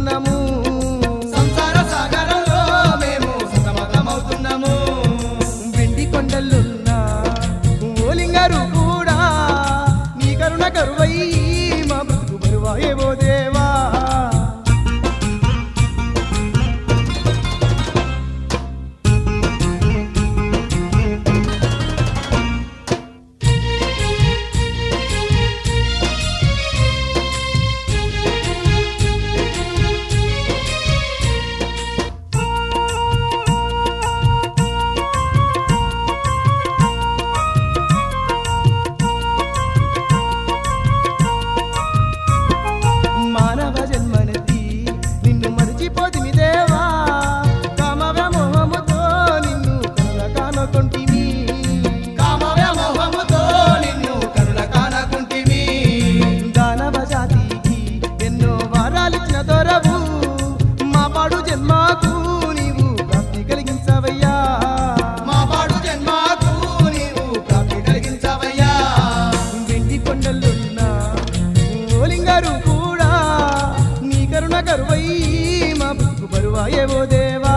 సతమతమవుతున్నాము సంసార సాగరంలో మేము సతమతమవుతున్నాము వెండి కొండలున్నా ఓలింగారు కూడా నీ కరుణ కరువై మా బ్రతుకు బరువాయేవో దేవా మానవ జన్మనెత్తి నిన్ను మరిచిపోతిమి దేవా కామవ మోహముతో నిన్ను కనుల కానొకొంటిమి కామ వ్యామోహముతో నిన్ను కరుణ కానకుంటివి దానవ జాతికి ఎన్నో వారాలిచ్చిన దొరవు మా పాడు జన్మకు నీవు ప్రాప్తి కలిగించవయ్యా మా పాడు జన్మకు నీవు ప్రాప్తి కలిగించవయ్యా వెండి కొండలున్న ఓలింగారు కూడా నీ కరుణ కరువై మా బతుకు బరువాయేవో దేవా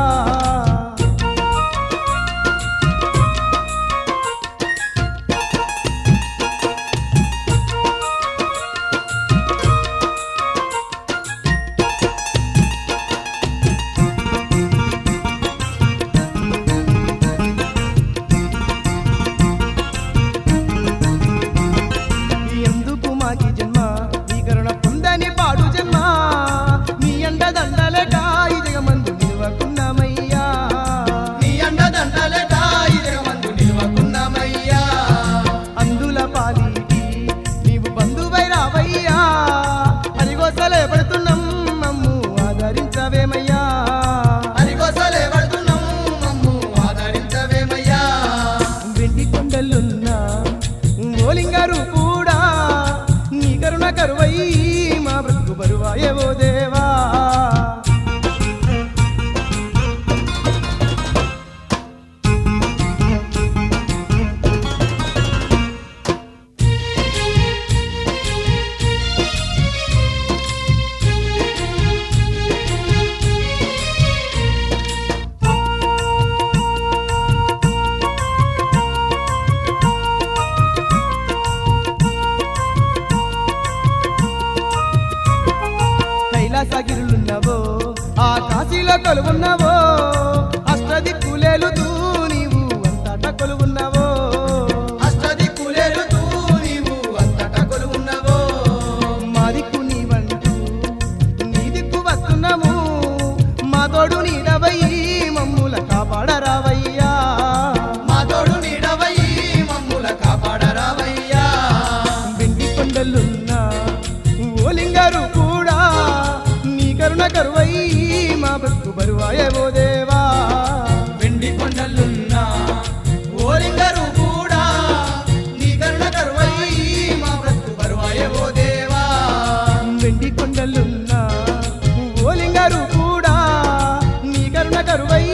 ఎందుకు మాకి జన్మ నీ కరుణ పొందని పాడు జన్మ నీ అండ దండలేక ఈ జగమందు నిలవకున్నామయ్యా నీ అండదండలట ఈ జగమందు నిలవకున్నామయ్యా అందుల పాలిటి నీవు బంధువై రావయ్యా అరిగోసలే పడుతున్నాం మమ్ము ఆదరించవేమయ్యా హరికోసలే పడుతున్నాం మమ్ము ఆదరించవేమయ్యా వెండి కొండలున్న ఓలింగారు కూడా నీ కరుణ కరువై మా బ్రతుకు బరువాయేవో దేవా కైలాసగిరులున్నవో ఆ కాశీలో కొలువున్నవో అష్టదిక్కులేలుతూ నీవు అంతటా కొలువున్నవో అష్టదిక్కులేలుతూ నీవు అంతటా కొలువున్నవో మా దిక్కు నీవంటూ నీ దిక్కు వస్తున్నాము మా తోడు నీడవై మమ్ముల కాపాడరావయ్యా మా తోడు నీడవయ్యి మమ్ముల కాపాడరావయ్యా వెండి కొండలున్న ఓలింగారు కూడా నీ కరుణ కరువై మా బతుకు బరువాయేవో దేవా వెండి కొండలున్నా ఓలింగరు కూడా నీ కరుణ కరువయ్యి మా బ్రతుకు బరువాయేవో దేవా వెండి కొండలున్న ఓలింగారు కూడా నీ కరుణ కరువై